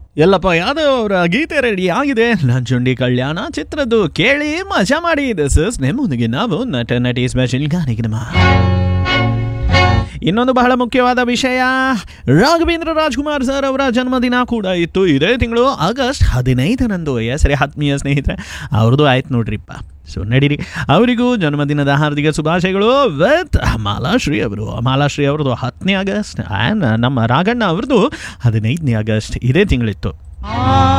ಎಲ್ಲಪ್ಪ ಯಾದವ್ ಅವರ ಗೀತೆ ರೆಡಿ ಆಗಿದೆ ನಂಜುಂಡಿ ಕಲ್ಯಾಣ ಚಿತ್ರದ್ದು ಕೇಳಿ ಮಜಾ ಮಾಡಿ ದಿಸ್ ಇಸ್ ನಿಮ್ಮೊಂದಿಗೆ ನಾವು ನಟ ನಟಿ ಸ್ಪೆಷಲ್ ಗಾನಿಗೆ ಇನ್ನೊಂದು ಬಹಳ ಮುಖ್ಯವಾದ ವಿಷಯ ರಾಘವೇಂದ್ರ ರಾಜ್ಕುಮಾರ್ ಸರ್ ಅವರ ಜನ್ಮದಿನ ಕೂಡ ಇತ್ತು ಇದೇ ತಿಂಗಳು ಆಗಸ್ಟ್ ಹದಿನೈದರಂದು ಸರಿ ಆತ್ಮೀಯ ಸ್ನೇಹಿತರೆ ಅವ್ರದ್ದು ಆಯ್ತು ನೋಡ್ರಿಪ್ಪ ಸೊ ನಡೀರಿ ಅವರಿಗೂ ಜನ್ಮದಿನದ ಹಾರ್ದಿಕ ಶುಭಾಶಯಗಳು ವಿತ್ ಮಾಲಾಶ್ರೀ ಅವರು ಮಾಲಾಶ್ರೀ ಅವ್ರದ್ದು ಹತ್ತನೇ ಆಗಸ್ಟ್ ಆ್ಯಂಡ್ ನಮ್ಮ ರಾಘಣ್ಣ ಅವ್ರದ್ದು ಹದಿನೈದನೇ ಆಗಸ್ಟ್ ಇದೇ ತಿಂಗಳಿತ್ತು